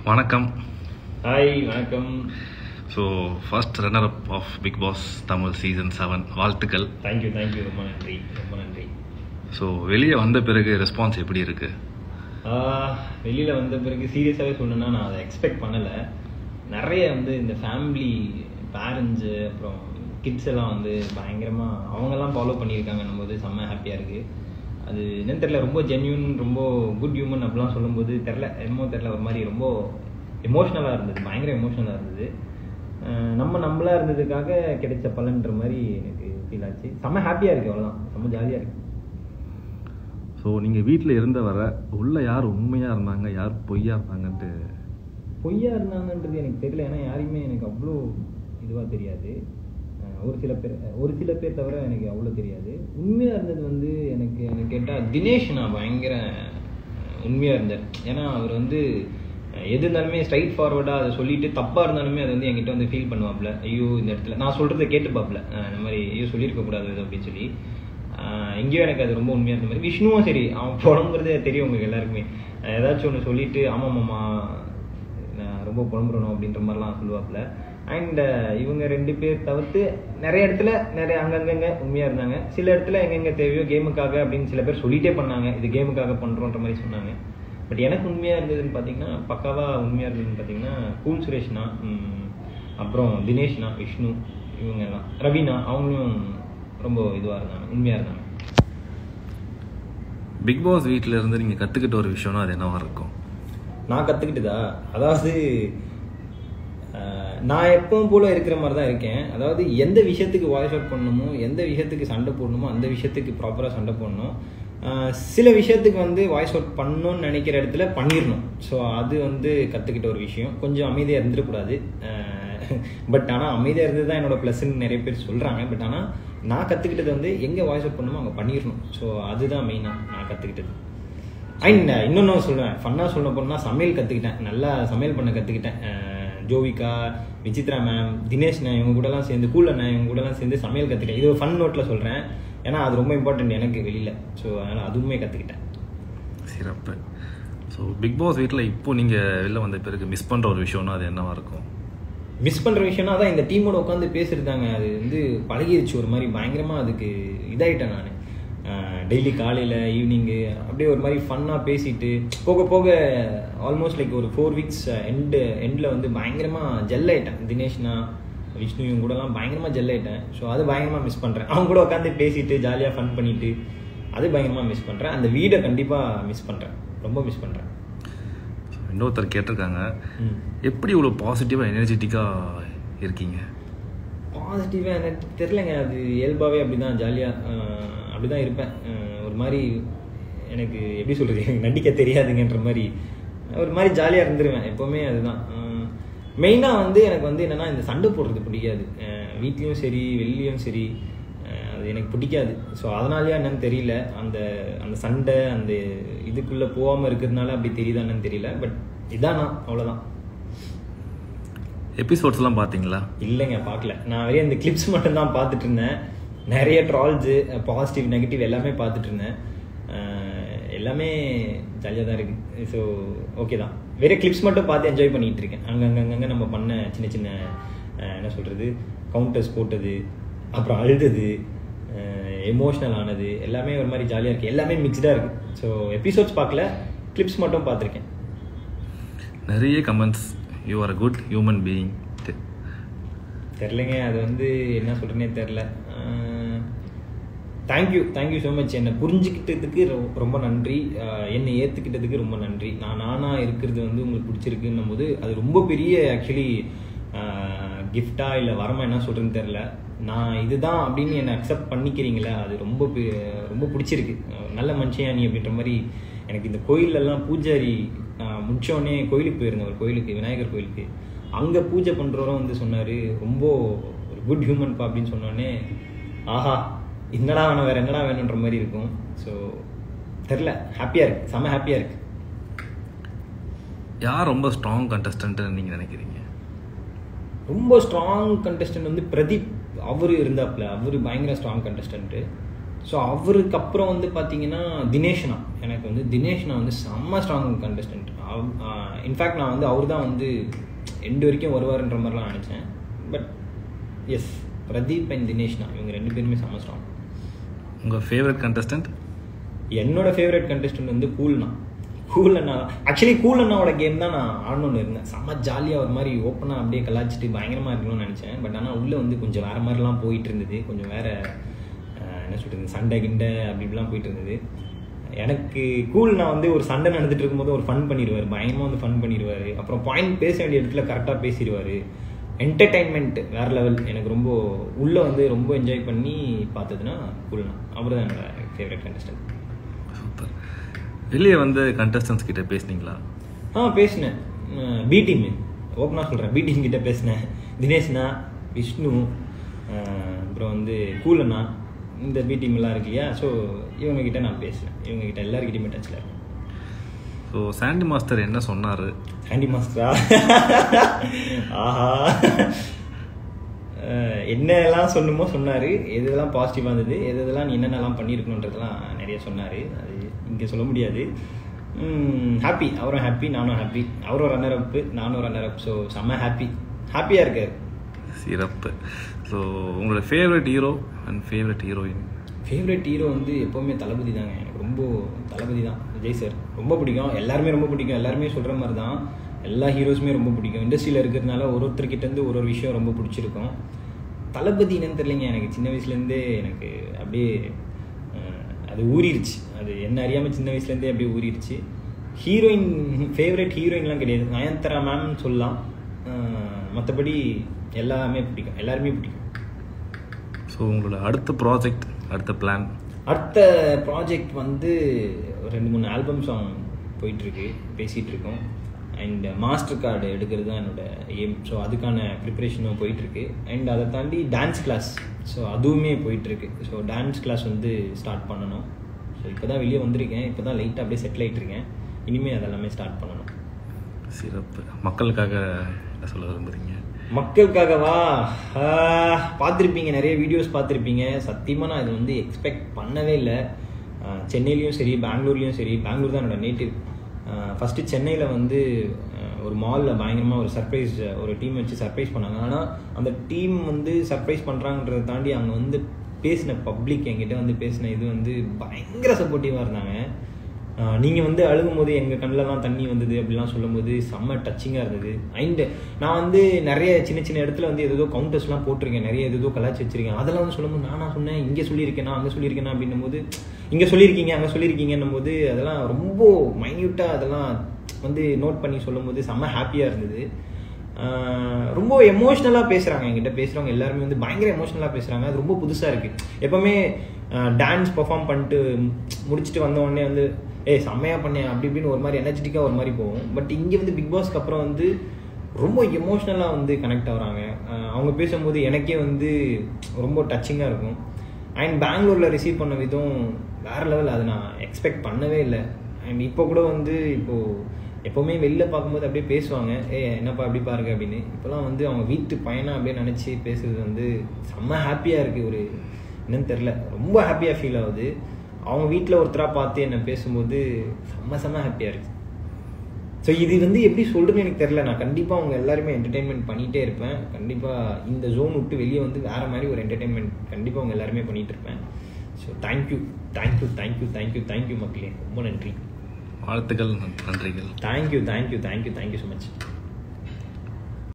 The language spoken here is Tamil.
வணக்கம் ஹாய் வணக்கம் so first runner up of Bigg Boss Tamil season seven வாழ்த்துக்கள் தேங்க்யூ தேங்க்யூ ரொம்ப நன்றி ரொம்ப நன்றி ஸோ வெளியே வந்த பிறகு ரெஸ்பான்ஸ் எப்படி இருக்கு வெளியில் வந்த பிறகு சீரியஸாகவே சொல்லணும்னா நான் அதை எக்ஸ்பெக்ட் பண்ணலை நிறைய வந்து இந்த ஃபேமிலி பேரண்ட்ஸு அப்புறம் கிட்ஸ் எல்லாம் வந்து பயங்கரமாக அவங்கெல்லாம் ஃபாலோ பண்ணியிருக்காங்கன்னும் போது செம்ம ஹாப்பியாக இருக்குது அது என்னன்னு தெரில ரொம்ப ஜென்யூன் ரொம்ப குட் ஹியூமன் அப்படிலாம் சொல்லும்போது தெரில என்னமோ தெரில ஒரு மாதிரி ரொம்ப எமோஷ்னலாக இருந்தது பயங்கர எமோஷ்னலாக இருந்தது அஹ் நம்ம நம்மளா இருந்ததுக்காக கிடைச்ச பலன்ற மாதிரி எனக்கு ஃபீல் ஆச்சு செம்ம ஹாப்பியாக இருக்குது அவ்வளோதான் செம்ம ஜாலியாக இருக்குது ஸோ நீங்கள் வீட்டில் இருந்த வர உள்ள யார் உண்மையாக இருந்தாங்க யார் பொய்யா இருந்தாங்கன்ட்டு பொய்யா இருந்தாங்கன்றது எனக்கு தெரியல ஏன்னா யாரையுமே எனக்கு அவ்வளோ இதுவாக தெரியாது அஹ் ஒரு சில பேர் ஒரு சில பேர் தவிர எனக்கு அவ்வளோ தெரியாது உண்மையாக இருந்தது வந்து எனக்கு எனக்கு கேட்டால் தினேஷ் நான் பயங்கர உண்மையாக இருந்தார் ஏன்னா அவர் வந்து அஹ் எது இருந்தாலுமே ஸ்ட்ரைட் ஃபார்வர்டாக அதை சொல்லிட்டு தப்பாக இருந்தாலுமே அது வந்து என்கிட்ட வந்து ஃபீல் பண்ணுவாப்ல ஐயோ இந்த இடத்துல நான் சொல்கிறத கேட்டுப்பாப்ல அஹ் இந்த மாதிரி ஐயோ சொல்லியிருக்க கூடாது இது அப்படின்னு சொல்லி ஆஹ் எங்கேயோ எனக்கு அது ரொம்ப உண்மையாக இருந்த மாதிரி விஷ்ணுவும் சரி அவன் புலம்புறதே தெரியும் உங்களுக்கு எல்லாருக்குமே அஹ் ஏதாச்சும் ஒன்று சொல்லிட்டு ஆமாம் மாமா நான் ரொம்ப புலம்புறணும் அப்படின்ற மாதிரிலாம் சொல்லுவாப்புல அண்ட் இவங்க ரெண்டு பேர் தவிர்த்து நிறைய இடத்துல நிறைய அங்கங்கங்க உண்மையாக இருந்தாங்க சில இடத்துல எங்கெங்க தேவையோ கேமுக்காக அப்படின்னு சில பேர் சொல்லிட்டே பண்ணாங்க இது கேமுக்காக பண்ணுறோன்ற மாதிரி சொன்னாங்க பட் எனக்கு உண்மையாக இருந்ததுன்னு பார்த்தீங்கன்னா பக்காவாக உண்மையாக இருந்ததுன்னு பார்த்தீங்கன்னா கூல் சுரேஷ்னா உம், அப்புறம் தினேஷ்னா விஷ்ணு இவங்க எல்லாம் ரவினா அவங்களும் ரொம்ப இதுவாக இருந்தாங்க உண்மையாக இருந்தாங்க பிக் பாஸ் வீட்டில் இருந்து நீங்கள் கற்றுக்கிட்ட ஒரு விஷயம்னா அது என்னவா இருக்கும் நான் கற்றுக்கிட்டதா அதாவது அஹ், நான் எப்பவும் போல இருக்கிற மாதிரி தான் இருக்கேன் அதாவது எந்த விஷயத்துக்கு வாய்ஸ் அவுட் பண்ணணுமோ எந்த விஷயத்துக்கு சண்டை போடணுமோ அந்த விஷயத்துக்கு ப்ராப்பராக சண்டை போடணும் அஹ், சில விஷயத்துக்கு வந்து வாய்ஸ் அவுட் பண்ணணும்னு நினைக்கிற இடத்துல பண்ணிடணும் ஸோ அது வந்து கற்றுக்கிட்ட ஒரு விஷயம் கொஞ்சம் அமைதியாக இருந்துடக்கூடாது பட் ஆனால் அமைதியாக இருந்தது தான் என்னோட ப்ளஸ்ன்னு நிறைய பேர் சொல்கிறாங்க பட் ஆனால் நான் கற்றுக்கிட்டது வந்து எங்கே வாய்ஸ் அவுட் பண்ணணுமோ அங்கே பண்ணிடணும் ஸோ அதுதான் மெயினாக நான் கற்றுக்கிட்டது அண்ட் இன்னொன்று சொல்லுவேன் ஃபன்னாக சொல்ல போனால் சமையல் கற்றுக்கிட்டேன் நல்லா சமையல் பண்ண கற்றுக்கிட்டேன் ஜோவிகா விசித்ரா மேம் தினேஷ் நான் இவங்க கூடலாம் சேர்ந்து கூல் அண்ணன் இவங்க கூடலாம் சேர்ந்து சமையல் கற்றுக்கிட்டேன் இது ஒரு ஃபன் நோட்டில் சொல்கிறேன் ஏன்னா அது ரொம்ப இம்பார்ட்டன்ட் எனக்கு வெளியில் ஸோ அதனால் அதுவுமே கற்றுக்கிட்டேன் சிறப்பு ஸோ பிக் பாஸ் வீட்டில் இப்போ நீங்கள் வெளில வந்த பிறகு மிஸ் பண்ணுற ஒரு விஷயம்னா அது என்னவா இருக்கும் மிஸ் பண்ணுற விஷயம்னா அதான் இந்த டீமோட உட்காந்து பேசியிருந்தாங்க அது வந்து பழகிருச்சு ஒரு மாதிரி பயங்கரமாக அதுக்கு இதாயிட்டேன் நான் டெய்லி காலையில் ஈவினிங்கு அப்படியே ஒரு மாதிரி ஃபன்னாக பேசிட்டு போக போக ஆல்மோஸ்ட் லைக் ஒரு ஃபோர் வீக்ஸ் எண்டு எண்டில் வந்து பயங்கரமாக ஜெல் ஆயிட்டேன் தினேஷ்னா விஷ்ணு இவங்க கூடலாம் பயங்கரமாக ஜெல் ஆயிட்டேன் ஸோ அது பயங்கரமாக மிஸ் பண்ணுறேன் அவங்க கூட உட்காந்து பேசிட்டு ஜாலியாக ஃபன் பண்ணிட்டு அது பயங்கரமாக மிஸ் பண்ணுறேன் அந்த வீடை கண்டிப்பாக மிஸ் பண்ணுறேன் ரொம்ப மிஸ் பண்ணுறேன் இன்னொருத்தர் கேட்டிருக்காங்க எப்படி இவ்வளோ பாசிட்டிவாக எனர்ஜெட்டிக்காக இருக்கீங்க பாசிட்டிவாக எனக்கு தெரிலங்க அது இயல்பாகவே அப்படி தான் ஜாலியாக அப்படி தான் இருப்பேன் அஹ் ஒரு மாதிரி எனக்கு எப்படி சொல்கிறது எனக்கு நடிக்க தெரியாதுங்கன்ற மாதிரி ஒரு மாதிரி ஜாலியாக இருந்துருவேன் எப்போவுமே அதுதான் மெயினாக வந்து எனக்கு வந்து என்னென்னா இந்த சண்டை போடுறது பிடிக்காது அஹ் வீட்லேயும் சரி வெளிலேயும் சரி அஹ் அது எனக்கு பிடிக்காது ஸோ அதனாலயா என்னன்னு தெரியல அந்த அந்த சண்டை அந்த இதுக்குள்ளே போகாமல் இருக்கிறதுனால அப்படி தெரியுதா என்னன்னு தெரியல பட் இதான் நான் அவ்வளோதான் எபிசோட்ஸ்லாம் பார்த்தீங்களா இல்லைங்க பார்க்கல நான் வெறும் இந்த கிளிப்ஸ் மட்டும் தான் பார்த்துட்டு இருந்தேன் நிறைய ட்ரால்ஸு பாசிட்டிவ் நெகட்டிவ் எல்லாமே பார்த்துட்டு இருந்தேன் அஹ் எல்லாமே ஜாலியாக தான் இருக்குது ஸோ ஓகே தான் வெறும் கிளிப்ஸ் மட்டும் பார்த்து என்ஜாய் பண்ணிகிட்டு இருக்கேன் அங்கங்கங்க நம்ம பண்ண சின்ன சின்ன அஹ் என்ன சொல்கிறது கவுண்டர்ஸ் போட்டது அப்புறம் அழுதது எமோஷ்னல் ஆனது எல்லாமே ஒரு மாதிரி ஜாலியாக இருக்குது எல்லாமே மிக்ஸ்டாக இருக்குது ஸோ எபிசோட்ஸ் பார்க்கல கிளிப்ஸ் மட்டும் பார்த்துருக்கேன் நிறைய comments you are a good human being தெரிலங்க அது வந்து என்ன சொல்கிறேனே தெரில தேங்க்யூ தேங்க்யூ ஸோ மச் என்னை புரிஞ்சுக்கிட்டதுக்கு ரொ- ரொம்ப நன்றி அஹ் என்னை ஏற்றுக்கிட்டதுக்கு ரொம்ப நன்றி நான் நானாக இருக்கிறது வந்து உங்களுக்கு பிடிச்சிருக்குன்னும் போது அது ரொம்ப பெரிய ஆக்சுவலி கிஃப்டா இல்லை வரமா என்ன சொல்கிறேன்னு தெரில நான் இதுதான் அப்படின்னு என்னை அக்செப்ட் பண்ணிக்கிறீங்களே அது ரொம்ப பெ- ரொம்ப பிடிச்சிருக்கு அஹ் நல்ல மனுஷயா நீ அப்படின்ற மாதிரி எனக்கு இந்த கோயிலெல்லாம் பூஜாரி அஹ் முடிச்சோடனே கோயிலுக்கு போயிருந்தேன் ஒரு கோயிலுக்கு விநாயகர் கோயிலுக்கு அங்கே பூஜை பண்ணுறவரும் வந்து சொன்னார் ரொம்ப ஒரு குட் ஹியூமன்ப்பா அப்படின்னு சொன்னோடனே ஆஹா என்னடா வேணும் வேறு என்னடா வேணுன்ற மாதிரி இருக்கும் ஸோ தெரில ஹாப்பியாக இருக்கு செம்ம ஹாப்பியாக இருக்கு யார் ரொம்ப ஸ்ட்ராங் கண்டஸ்டன்ட்னு நீங்கள் நினைக்கிறீங்க ரொம்ப ஸ்ட்ராங் கண்டஸ்டன்ட் வந்து பிரதீப் அவர் இருந்தாப்புல அவர் பயங்கர ஸ்ட்ராங் கண்டஸ்டன்ட்டு ஸோ அவருக்கு அப்புறம் வந்து பார்த்தீங்கன்னா தினேஷ்னா எனக்கு வந்து தினேஷ்னா வந்து செம்ம ஸ்ட்ராங் கண்டஸ்டன்ட் இன்ஃபேக்ட் நான் வந்து அவர் தான் வந்து எண்டு வரைக்கும் வருவாருன்ற மாதிரிலாம் நினச்சேன் பட் எஸ் பிரதீப் அண்ட் தினேஷ்னா இவங்க ரெண்டு பேருமே செம்ம ஸ்ட்ராங் உங்கள் ஃபேவரட் கண்டஸ்டன்ட் என்னோட ஃபேவரட் கண்டஸ்டன்ட் வந்து கூல்னா கூல் அண்ணா ஆக்சுவலி கூல் அண்ணாவோட கேம் தான் நான் ஆடணும்னு இருந்தேன் செம்ம ஜாலியாக ஒரு மாதிரி ஓப்பனாக அப்படியே கலாச்சிட்டு பயங்கரமாக இருக்கணும்னு நினச்சேன் பட் ஆனால் உள்ளே வந்து கொஞ்சம் வேறு மாதிரிலாம் போயிட்டு இருந்தது கொஞ்சம் வேறு என்ன சொல்கிறது சண்டை கிண்டை அப்படி இப்படிலாம் போயிட்டு இருந்தது எனக்கு கூல் நான் வந்து ஒரு சண்டை நடந்துட்டு இருக்கும்போது ஒரு ஃபன் பண்ணிடுவார் பயங்கரமாக வந்து ஃபன் பண்ணிடுவார் அப்புறம் பாயிண்ட் பேச வேண்டிய இடத்துல கரெக்டாக பேசிடுவார் என்டர்டைன்மெண்ட் வேறு லெவல் எனக்கு ரொம்ப உள்ளே வந்து ரொம்ப என்ஜாய் பண்ணி பார்த்ததுன்னா கூல்னா அவர் தான் என்னோட ஃபேவரட் கண்டஸ்டன்ட் சூப்பர் வெளியே வந்து கண்டஸ்டன்ஸ் கிட்ட பேசுனீங்களா ஆ பேசினேன் பி டீம் ஓப்பனாக சொல்கிறேன் பி டீம் கிட்ட பேசினேன் தினேஷ்னா விஷ்ணு அஹ், அப்புறம் வந்து கூலண்ணா இந்த பி டீம் எல்லாம் இருக்கு இல்லையா ஸோ இவங்ககிட்ட நான் பேசினேன் இவங்ககிட்ட எல்லாருக்கிட்டையுமே டச்சில் இருக்கேன் ஸோ சாண்டி மாஸ்டர் என்ன சொன்னார் சாண்டி மாஸ்டரா ஆஹா அஹ், என்னெல்லாம் சொல்லணுமோ சொன்னார் எதெல்லாம் பாசிட்டிவாக இருந்தது எது எதெல்லாம் நீ என்னென்னலாம் பண்ணியிருக்கணுன்றதெல்லாம் நிறைய சொன்னார் அது இங்கே சொல்ல முடியாது ஹாப்பி அவரும் ஹாப்பி நானும் ஹாப்பி அவரும் ரன்னர் அப்பு நானும் ரன்னர் அப் ஸோ செம்ம ஹாப்பி ஹாப்பியாக இருக்கார் சிறப்பு ஸோ உங்களோட favourite hero and favourite heroine favourite hero வந்து எப்போவுமே தளபதி தாங்க எனக்கு ரொம்ப தளபதி தான் விஜய் சார் ரொம்ப பிடிக்கும் எல்லாருமே ரொம்ப பிடிக்கும் எல்லாருமே சொல்கிற மாதிரி தான் எல்லா ஹீரோஸுமே ரொம்ப பிடிக்கும் இண்டஸ்ட்ரியில் இருக்கிறதுனால ஒரு ஒருத்தர்கிட்டேருந்து ஒரு ஒரு விஷயம் ரொம்ப பிடிச்சிருக்கும் தளபதி என்னன்னு தெரியலைங்க எனக்கு சின்ன வயசுலேருந்தே எனக்கு அப்படியே அஹ், அது ஊறிடுச்சு அது என்ன அறியாமல் சின்ன வயசுலேருந்தே அப்படியே ஊறிடுச்சு ஹீரோயின் ஃபேவரட் ஹீரோயின்லாம் கிடையாது நயன்தாரா மேம்னு சொல்லலாம் மற்றபடி எல்லாமே பிடிக்கும் எல்லாருமே பிடிக்கும் ஸோ உங்களோட அடுத்த ப்ராஜெக்ட் அடுத்த பிளான் அடுத்த ப்ராஜெக்ட் வந்து ஒரு ரெண்டு மூணு ஆல்பம் சாங் போயிட்டுருக்கு பேசிகிட்டு இருக்கோம் அண்ட் மாஸ்டர் கார்டு எடுக்கிறது தான் என்னோட எய்ம் ஸோ அதுக்கான ப்ரிப்பரேஷனும் போயிட்டுருக்கு அண்ட் அதை தாண்டி டான்ஸ் கிளாஸ் ஸோ அதுவுமே போயிட்டுருக்கு ஸோ டான்ஸ் கிளாஸ் வந்து ஸ்டார்ட் பண்ணணும் ஸோ இப்போ தான் வெளியே வந்திருக்கேன் இப்போ தான் லைட்டாக அப்படியே செட்டில் ஆகிட்டு இருக்கேன் இனிமேல் அதெல்லாமே ஸ்டார்ட் பண்ணணும் சிறப்பு மக்களுக்காக என்ன சொல்ல விரும்புறீங்க மக்களுக்காகவா ஆஹ், பார்த்திருப்பீங்க நிறைய வீடியோஸ் பார்த்துருப்பீங்க சத்தியமாக நான் இது வந்து எக்ஸ்பெக்ட் பண்ணவே இல்லை ஆஹ், சென்னையிலையும் சரி பெங்களூர்லேயும் சரி பெங்களூர் தான் என்னோட நேட்டிவ் ஃபஸ்ட்டு சென்னையில் வந்து ஆஹ், ஒரு மாலில் பயங்கரமாக ஒரு சர்ப்ரைஸ் ஒரு டீம் வச்சு சர்ப்ரைஸ் பண்ணாங்க ஆனால் அந்த டீம் வந்து சர்ப்ரைஸ் பண்ணுறாங்கன்றதை தாண்டி அங்கே வந்து பேசின பப்ளிக் என்கிட்ட வந்து பேசின இது வந்து பயங்கர சப்போர்ட்டிவாக இருந்தாங்க நீங்கள் வந்து அழுகும்போது எங்கள் கண்ணிலலாம் தண்ணி வந்தது அப்படிலாம் சொல்லும்போது செம்ம டச்சிங்காக இருந்தது அண்ட் நான் வந்து நிறைய சின்ன சின்ன இடத்துல வந்து ஏதோ கவுண்டர்ஸ்லாம் போட்டிருக்கேன் நிறைய ஏதோ கலாச்சி வச்சிருக்கேன் அதெல்லாம் வந்து சொல்லும்போது நானா சொன்னேன் இங்கே சொல்லியிருக்கேனா அங்கே சொல்லியிருக்கேனா அப்படின்னும் போது இங்கே சொல்லியிருக்கீங்க அங்கே சொல்லியிருக்கீங்கன்னும் போது அதெல்லாம் ரொம்ப மைன்யூட்டாக அதெல்லாம் வந்து நோட் பண்ணி சொல்லும்போது செம்ம ஹாப்பியாக இருந்தது ஆஹ் ரொம்ப எமோஷ்னலாக பேசுகிறாங்க என்கிட்ட பேசுகிறவங்க எல்லாருமே வந்து பயங்கர எமோஷ்னலாக பேசுகிறாங்க அது ரொம்ப புதுசாக இருக்குது எப்போவுமே டான்ஸ் பெர்ஃபார்ம் பண்ணிட்டு முடிச்சுட்டு வந்த உடனே வந்து ஏய் செம்மையாக பண்ணேன் அப்படி இப்படின்னு ஒரு மாதிரி எனர்ஜெட்டிக்காக ஒரு மாதிரி போகும் பட் இங்கே வந்து பிக் பாஸ்க்கு அப்புறம் வந்து ரொம்ப எமோஷ்னலாக வந்து கனெக்ட் ஆகுறாங்க ஆஹ் அவங்க பேசும்போது எனக்கே வந்து ரொம்ப டச்சிங்காக இருக்கும் அண்ட் பெங்களூரில் ரிசீவ் பண்ண விதம் வேற லெவல் அதை நான் எக்ஸ்பெக்ட் பண்ணவே இல்லை அண்ட் இப்போ கூட வந்து இப்போது எப்போவுமே வெளில பார்க்கும்போது அப்படியே பேசுவாங்க ஏ என்னப்பா அப்படி பாருங்க அப்படின்னு இப்போலாம் வந்து அவங்க வீட்டு பையனா அப்படியே நினச்சி பேசுறது வந்து செம்ம ஹாப்பியாக இருக்குது ஒரு என்னன்னு தெரில ரொம்ப ஹாப்பியாக ஃபீல் ஆகுது அவங்க வீட்டில் ஒருத்தராக பார்த்து என்னை பேசும்போது செம்ம செம்ம ஹாப்பியாக இருக்குது ஸோ இது வந்து எப்படி சொல்கிறேன்னு எனக்கு தெரில நான் கண்டிப்பாக அவங்க எல்லாருமே என்டர்டெயின்மெண்ட் பண்ணிகிட்டே இருப்பேன் கண்டிப்பாக இந்த ஜோன் விட்டு வெளியே வந்து வேறு மாதிரி ஒரு என்டர்டெயின்மெண்ட் கண்டிப்பாக அவங்க எல்லாருமே பண்ணிகிட்டு இருப்பேன் so thank you thank you thank you thank you thank you மக்களே ரொம்ப நன்றி வாழ்த்துக்கள் நன்றிகள் thank you thank you thank you thank you so much